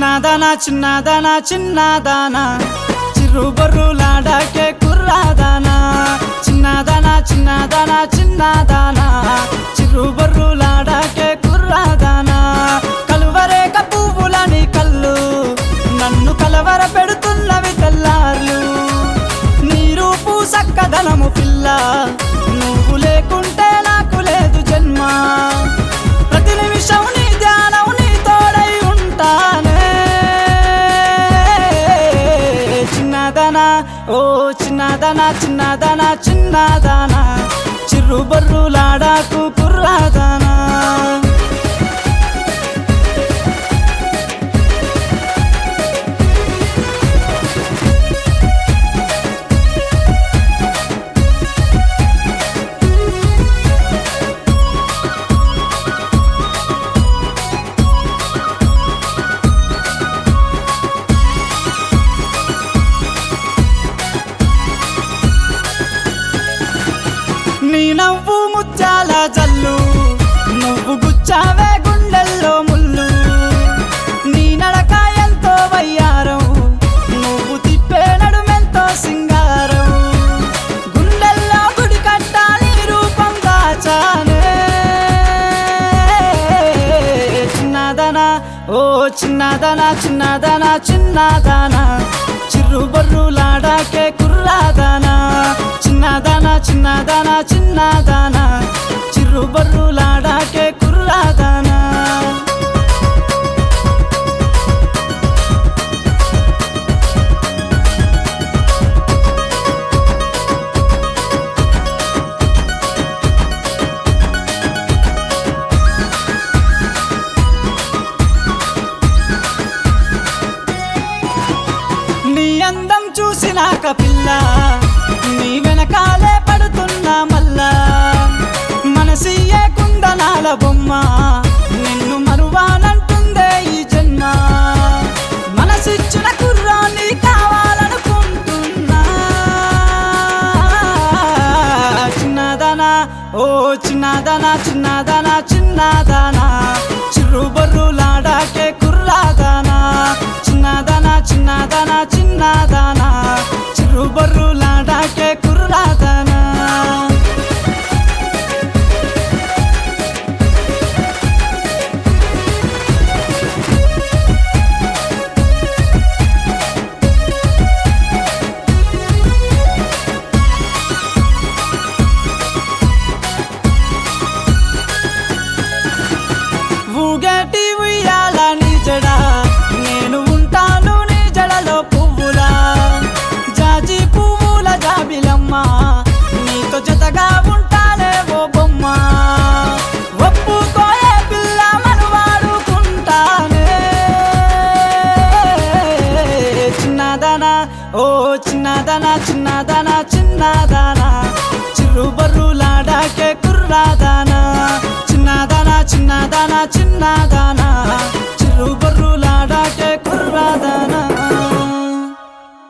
చిన్నదానా చిన్నదానా చిన్నదానా చిరుబర్రులాడాకే కుర్రాదానా చిన్నదానా చిన్నదానా చిన్నదానా చిరుబర్రులాడాకే కుర్రాదానా కలువరేక పువ్వులని కళ్ళు నన్ను కలవర పెడుతున్నవి తెల్లార్లు నీ రూపు సక్కదనము పిల్ల నువ్వు లేకుంటే నాకు లేదు జన్మ ప్రతి నిమిషం నీ ధ్యానం నీ తోడై ఉంటానే చిన్నదనా ఓ చిన్నదనా చిన్నదనా చిన్నదానా చిరు బర్రులాడాకు కుర్రాదానా నీ నవ్వు ముత్యాల జల్లు నువ్వు గుచ్చావే గుండెల్లో ముళ్ళు నీ నడక ఎంతో వయ్యారం నువ్వు తిప్పే నడుమెంతో సింగారం గుండెల్లో గుడి కట్ట నీ రూపం దాచానే చిన్నదనా ఓ చిన్నదనా చిన్నదనా చిన్నదానా చిరు బర్రులాడాకే కుర్రాదానా చిన్నదానా చిన్నదానా చిన్నదానా చిరు బర్రులాడాకే కుర్రాదానా నీ అందం చూసినాక పిల్ల నీ వెనకాలే పడుతున్నా మల్లా మనసియే కుందనాల బొమ్మ నిన్ను మరువానంటుందే ఈ జన్మ మనసిచ్చిన కుర్రాన్ని కావాలనుకుంటున్నా చిన్నదనా ఓ చిన్నదనా చిన్నదనా చిన్నదానా చిరు బర్రులాడాకే కుర్రాదానా చిన్నదనా చిన్నదనా చిన్నదానా చిరు బర్రులాడాకే కుర్రాదానా ఊగేటి ఉయ్యాల నీ జడ నేను ఉంటాను నీ జడలో పువ్వులా జాజి పువ్వుల జాబిలమ్మ నీతో జతగా ఉంటానే ఓ బొమ్మ ఒప్పుకోయే పిల్ల మను వాడుకుంటానే చిన్నదనా ఓ చిన్నదనా చిన్నదనా చిన్నదానా చిరు బర్రులాడాకే కుర్రాదానా చిన్నదానా చిన్నదానా చిన్నదానా చిరు బర్రులాడాకే కుర్రాదానా